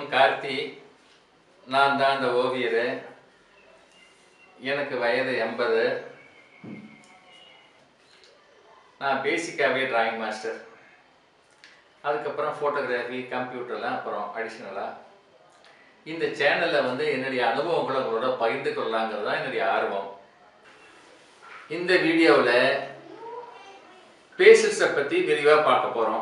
கார்த்தி நான் தான் அந்த ஓவியர் எனக்கு வயது எண்பது நான் பேசிக்காகவே டிராயிங் மாஸ்டர் அதுக்கப்புறம் ஃபோட்டோகிராஃபி கம்ப்யூட்டர்லாம் அப்புறம் அடிஷ்னலாக இந்த சேனலில் வந்து என்னுடைய அனுபவங்களை உங்களோட பகிர்ந்து கொள்ளலாங்கிறது தான் என்னுடைய ஆர்வம் இந்த வீடியோவில் பேசிஸை பற்றி விரிவாக பார்க்க போகிறோம்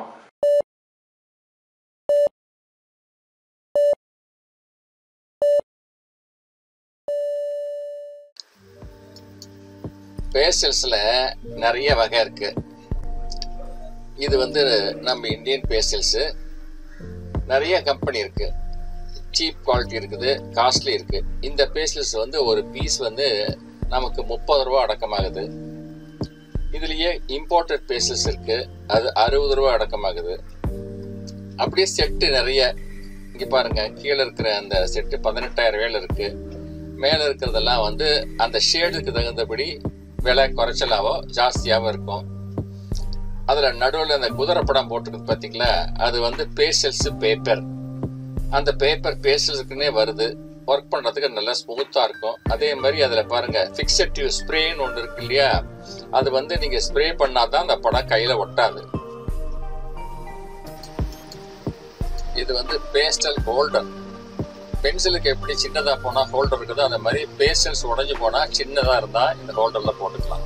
பேசல்ஸில் நிறைய வகை இருக்கு இது வந்து நம்ம இந்தியன் பேசல்ஸு நிறைய கம்பெனி இருக்கு சீப் குவாலிட்டி இருக்குது காஸ்ட்லி இருக்கு இந்த பேசல்ஸ் வந்து ஒரு பீஸ் வந்து நமக்கு முப்பது ரூபா அடக்கமாகுது இதுலயே இம்போர்ட்டட் பேசல்ஸ் இருக்கு அது அறுபது ரூபா அடக்கமாகுது அப்படியே செட்டு நிறைய இங்க பாருங்க கீழே இருக்கிற அந்த செட்டு பதினெட்டாயிரம் ரூபாயில இருக்கு மேல இருக்கிறதெல்லாம் வந்து அந்த ஷேடுக்கு தகுந்தபடி விலை குறைச்சலாவோ ஜாஸ்தியாவோ இருக்கும் அதுல நடுவில் அந்த குதிரை படம் போட்டிருக்கு பாத்தீங்களா அது வந்து பேசல்ஸ் பேப்பர் அந்த பேப்பர் பேசல்ஸுக்குன்னே வருது ஒர்க் பண்றதுக்கு நல்லா ஸ்மூத்தா இருக்கும் அதே மாதிரி அதுல பாருங்க ஃபிக்ஸட் டியூ ஸ்ப்ரேன்னு ஒன்று இருக்கு இல்லையா அது வந்து நீங்க ஸ்ப்ரே பண்ணாதான் அந்த படம் கையில ஒட்டாது இது வந்து பேஸ்டல் ஹோல்டர் பென்சிலுக்கு எப்படி சின்னதா போனா ஹோல்டர் இருக்குதோ அந்த மாதிரி பேஸ்டல்ஸ் உடைஞ்சு போனா சின்னதா இருந்தா இந்த ஹோல்டர்ல போட்டுக்கலாம்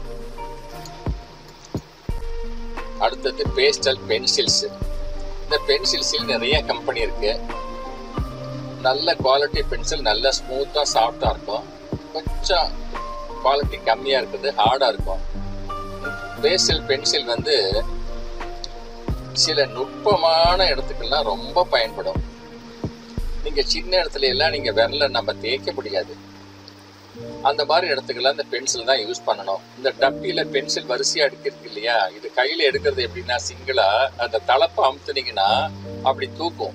அடுத்தது பேஸ்டல் பென்சில்ஸ் இந்த பென்சில்ஸில் நிறைய கம்பெனி இருக்கு நல்ல குவாலிட்டி பென்சில் நல்ல ஸ்மூத்தா சாஃப்டா இருக்கும் கொஞ்சம் குவாலிட்டி கம்மியா இருக்குது ஹார்டா இருக்கும் பேஸ்டல் பென்சில் வந்து சில நுட்பமான இடத்துக்கெல்லாம் ரொம்ப பயன்படும் நீங்க சின்ன இடத்துல எல்லாம் நீங்க விரல நம்ம தேய்க்க முடியாது அந்த மாதிரி இடத்துக்கெல்லாம் இந்த பென்சில் தான் யூஸ் பண்ணணும் இந்த டப்பியில பென்சில் வரிசையா எடுக்கிறது இல்லையா இது கையில எடுக்கிறது எப்படின்னா சிங்கிளா அந்த தலப்பை அமுத்துனீங்கன்னா அப்படி தூக்கும்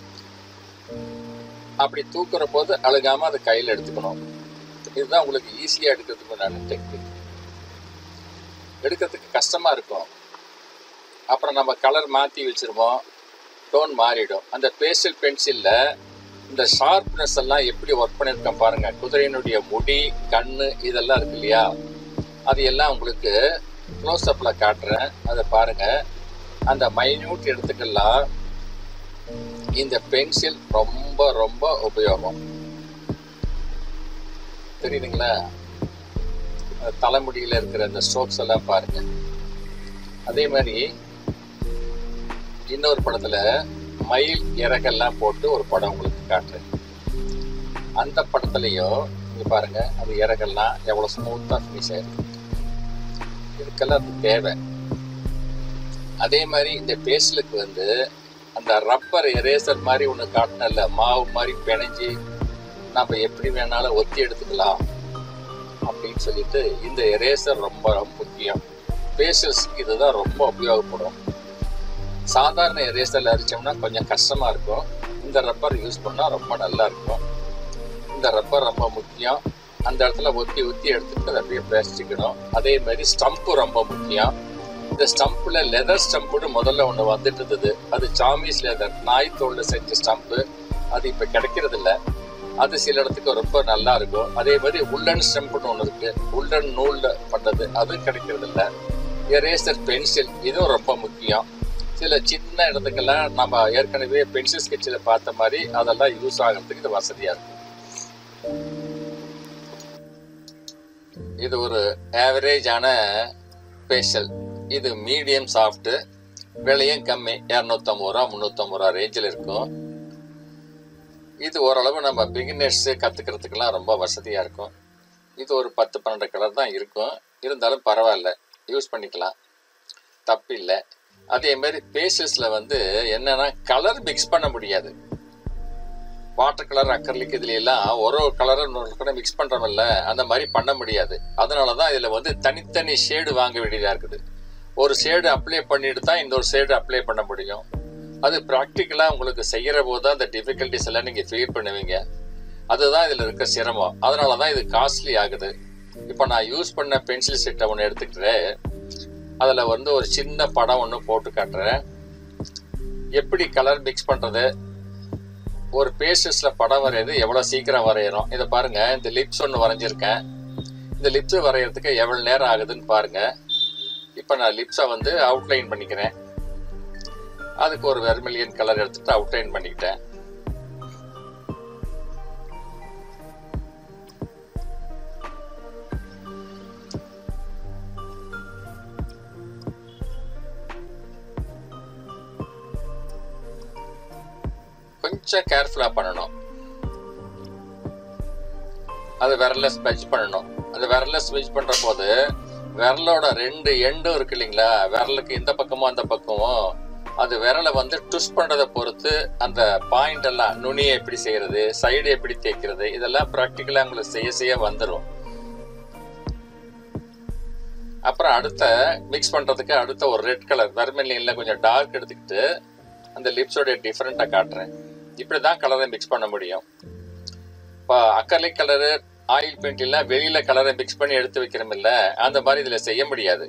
அப்படி தூக்குற போது அழுகாம அதை கையில எடுத்துக்கணும் இதுதான் உங்களுக்கு ஈஸியா எடுக்கிறதுக்கு உண்டான டெக்னிக் எடுக்கிறதுக்கு கஷ்டமா இருக்கும் அப்புறம் நம்ம கலர் மாத்தி வச்சிருவோம் டோன் மாறிடும் அந்த பேஸ்டல் பென்சில்ல இந்த ஷார்ப்னஸ் எல்லாம் எப்படி ஒர்க் பண்ணியிருக்கேன் பாருங்க குதிரையினுடைய முடி கண்ணு இதெல்லாம் இருக்கு இல்லையா அது எல்லாம் உங்களுக்கு க்ளோஸ் அப்ல காட்டுறேன் அதை பாருங்க அந்த மைன்யூட் இடத்துக்கெல்லாம் இந்த பென்சில் ரொம்ப ரொம்ப உபயோகம் தெரியுதுங்களா அந்த தலைமுடியில இருக்கிற அந்த ஸ்ட்ரோக்ஸ் எல்லாம் பாருங்க அதே மாதிரி இன்னொரு படத்துல மயில் இறகெல்லாம் போட்டு ஒரு படம் உங்களுக்கு காட்டுறேன் அந்த படத்துலயும் இங்க பாருங்க அது இறகெல்லாம் எவ்வளவு ஸ்மூத்தா ஃபினிஷ் ஆயிருக்கு இதுக்கெல்லாம் அது தேவை அதே மாதிரி இந்த பேஸ்லுக்கு வந்து அந்த ரப்பர் எரேசர் மாதிரி ஒன்று காட்டினல மாவு மாதிரி பிணைஞ்சு நம்ம எப்படி வேணாலும் ஒத்தி எடுத்துக்கலாம் அப்படின்னு சொல்லிட்டு இந்த எரேசர் ரொம்ப ரொம்ப முக்கியம் பேசல்ஸ்க்கு இதுதான் ரொம்ப உபயோகப்படும் சாதாரண எரேசர்ல அரிச்சோம்னா கொஞ்சம் கஷ்டமா இருக்கும் இந்த ரப்பர் யூஸ் பண்ணா ரொம்ப நல்லா இருக்கும் இந்த ரப்பர் ரொம்ப முக்கியம் அந்த இடத்துல ஒத்தி ஒத்தி எடுத்துட்டு அதை அப்படியே பேசிக்கணும் அதே மாதிரி ஸ்டம்ப்பு ரொம்ப முக்கியம் இந்த ஸ்டம்ப்ல லெதர் ஸ்டம்ப்னு முதல்ல ஒன்று வந்துட்டு இருந்தது அது சாமீஸ் லெதர் நாய் தோல்ல செஞ்ச ஸ்டம்ப்பு அது இப்போ கிடைக்கிறது இல்ல அது சில இடத்துக்கு ரொம்ப நல்லா இருக்கும் அதே மாதிரி உள்ளன் ஸ்டம்ப்னு ஒன்று இருக்கு உள்ளன் நூல்ல பண்ணது அது கிடைக்கிறது இல்ல எரேசர் பென்சில் இதுவும் ரொம்ப முக்கியம் சில சின்ன இடத்துக்கெல்லாம் நம்ம ஏற்கனவே பென்சில் ஸ்கெட்சில் பார்த்த மாதிரி அதெல்லாம் யூஸ் ஆகிறதுக்கு இது வசதியா இருக்கும் இது ஒரு ஆவரேஜான பேஷல் இது மீடியம் சாஃப்ட் விலையும் கம்மி இரநூத்தம்பது ரூபா முந்நூற்றம்பது ரூபா ரேஞ்சில் இருக்கும் இது ஓரளவு நம்ம பிகினர்ஸ் கற்றுக்கிறதுக்கெல்லாம் ரொம்ப வசதியாக இருக்கும் இது ஒரு பத்து பன்னெண்டு கலர் தான் இருக்கும் இருந்தாலும் பரவாயில்ல யூஸ் பண்ணிக்கலாம் தப்பு இல்லை அதே மாதிரி பேசஸில் வந்து என்னன்னா கலர் மிக்ஸ் பண்ண முடியாது வாட்டர் கலர் அக்கர்லிக் இதுல எல்லாம் ஒரு ஒரு கலரை இன்னொரு கூட மிக்ஸ் பண்றோம்ல அந்த மாதிரி பண்ண முடியாது அதனால தான் இதுல வந்து தனித்தனி ஷேடு வாங்க வேண்டியதா இருக்குது ஒரு ஷேடு அப்ளை பண்ணிட்டு தான் இன்னொரு ஷேடு அப்ளை பண்ண முடியும் அது ப்ராக்டிக்கலா உங்களுக்கு செய்யற போது தான் அந்த டிஃபிகல்டிஸ் எல்லாம் நீங்க ஃபீல் பண்ணுவீங்க அதுதான் இதுல இருக்க சிரமம் அதனால தான் இது காஸ்ட்லி ஆகுது இப்போ நான் யூஸ் பண்ண பென்சில் செட்டை ஒன்று எடுத்துக்கிறேன் அதில் வந்து ஒரு சின்ன படம் ஒன்று போட்டு காட்டுறேன் எப்படி கலர் மிக்ஸ் பண்ணுறது ஒரு பேசஸ்ல படம் வரையறது எவ்வளவு சீக்கிரம் வரையறோம் இதை பாருங்க இந்த லிப்ஸ் ஒன்று வரைஞ்சிருக்கேன் இந்த லிப்ஸ் வரையறதுக்கு எவ்வளவு நேரம் ஆகுதுன்னு பாருங்க இப்போ நான் லிப்ஸை வந்து அவுட்லைன் பண்ணிக்கிறேன் அதுக்கு ஒரு வெர்மிலியன் கலர் எடுத்துட்டு அவுட்லைன் பண்ணிக்கிட்டேன் கொஞ்சம் கேர்ஃபுல்லாக பண்ணணும் அது விரல ஸ்பெச் பண்ணணும் அது விரல ஸ்பெச் பண்ற போது விரலோட ரெண்டு எண்டும் இருக்கு இல்லைங்களா விரலுக்கு இந்த பக்கமும் அந்த பக்கமும் அது விரலை வந்து ட்விஸ்ட் பண்றதை பொறுத்து அந்த பாயிண்ட் எல்லாம் நுனியை எப்படி செய்யறது சைடு எப்படி தேய்க்கிறது இதெல்லாம் ப்ராக்டிக்கலா உங்களுக்கு செய்ய செய்ய வந்துடும் அப்புறம் அடுத்த மிக்ஸ் பண்றதுக்கு அடுத்த ஒரு ரெட் கலர் வெர்மிலியன்ல கொஞ்சம் டார்க் எடுத்துக்கிட்டு அந்த லிப்ஸோடைய டிஃப்ரெண்ட்டை காட்டுறேன் இப்படி தான் கலரை மிக்ஸ் பண்ண முடியும் இப்போ அக்கர்லிக் கலரு ஆயில் பெயிண்ட் எல்லாம் வெளியில கலரை மிக்ஸ் பண்ணி எடுத்து வைக்கிறோம் இல்ல அந்த மாதிரி இதுல செய்ய முடியாது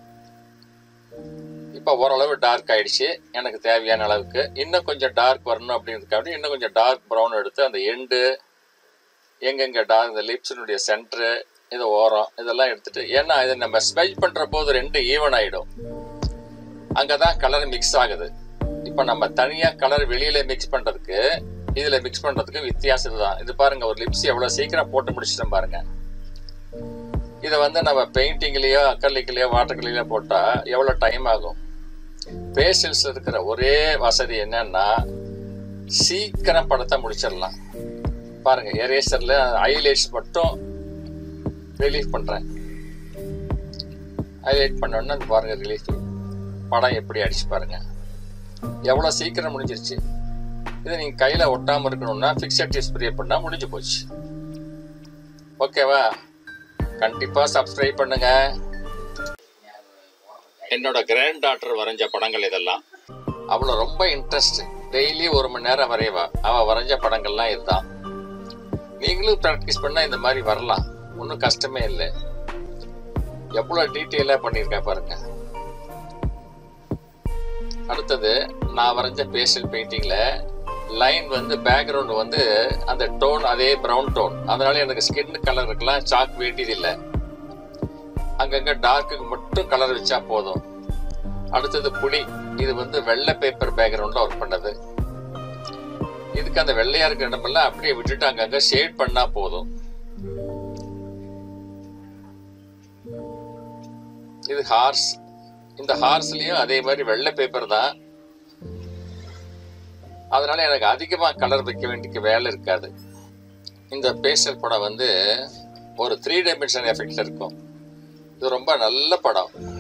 இப்போ ஓரளவு டார்க் ஆயிடுச்சு எனக்கு தேவையான அளவுக்கு இன்னும் கொஞ்சம் டார்க் வரணும் அப்படிங்கிறதுக்காக இன்னும் கொஞ்சம் டார்க் ப்ரௌன் எடுத்து அந்த எண்டு எங்கெங்க டார்க் இந்த லிப்ஸினுடைய சென்டரு இது ஓரம் இதெல்லாம் எடுத்துட்டு ஏன்னா இது நம்ம ஸ்மெல் பண்ற போது ரெண்டு ஈவன் ஆயிடும் அங்கதான் கலர் மிக்ஸ் ஆகுது இப்போ நம்ம தனியா கலர் வெளியில மிக்ஸ் பண்றதுக்கு இதுல மிக்ஸ் பண்றதுக்கு வித்தியாசம் தான் இது பாருங்க ஒரு லிப்ஸ் எவ்வளவு சீக்கிரம் போட்டு முடிச்சிட்டோம் பாருங்க இதை வந்து நம்ம பெயிண்டிங்லயோ அக்கர்லிக்லயோ வாட்டர் கலர்லயோ போட்டா எவ்வளவு டைம் ஆகும் பேஷன்ஸ் இருக்கிற ஒரே வசதி என்னன்னா சீக்கிரம் படத்தை முடிச்சிடலாம் பாருங்க எரேசர்ல ஹைலைட்ஸ் மட்டும் ரிலீஃப் பண்றேன் ஹைலைட் பண்ணோன்னா பாருங்க ரிலீஃப் படம் எப்படி அடிச்சு பாருங்க எவ்வளவு சீக்கிரம் முடிஞ்சிருச்சு இதை நீங்க கையில ஒட்டாம இருக்கணும்னா ஃபிக்ஸட் ஸ்ப்ரே பண்ணா முடிஞ்சு போச்சு ஓகேவா கண்டிப்பா சப்ஸ்கிரைப் பண்ணுங்க என்னோட கிராண்ட் டாட்டர் வரைஞ்ச படங்கள் இதெல்லாம் அவளை ரொம்ப இன்ட்ரெஸ்ட் டெய்லி ஒரு மணி நேரம் வரைவா அவ வரைஞ்ச படங்கள்லாம் இதுதான் நீங்களும் ப்ராக்டிஸ் பண்ணா இந்த மாதிரி வரலாம் ஒன்றும் கஷ்டமே இல்லை எவ்வளோ டீட்டெயிலாக பண்ணியிருக்கா பாருங்க அடுத்தது நான் வரைஞ்ச பேஸ்டல் பெயிண்டிங்ல லைன் வந்து பேக்ரவுண்ட் வந்து அந்த டோன் அதே ப்ரௌன் டோன் அதனால எனக்கு ஸ்கின் கலருக்கெல்லாம் சாக் வேண்டியது இல்லை அங்கங்க டார்க்குக்கு மட்டும் கலர் வச்சா போதும் அடுத்தது புலி இது வந்து வெள்ளை பேப்பர் பேக்ரவுண்ட்ல ஒர்க் பண்ணது இதுக்கு அந்த வெள்ளையா இருக்கிற இடமெல்லாம் அப்படியே விட்டுட்டு அங்கங்க ஷேட் பண்ணா போதும் இது ஹார்ஸ் இந்த ஹார்ஸ்லயும் அதே மாதிரி வெள்ளை பேப்பர் தான் அதனால எனக்கு அதிகமா கலர் வைக்க வேண்டிய வேலை இருக்காது இந்த பேஸ்டல் படம் வந்து ஒரு த்ரீ டைமென்ஷன் எஃபெக்ட்ல இருக்கும் இது ரொம்ப நல்ல படம்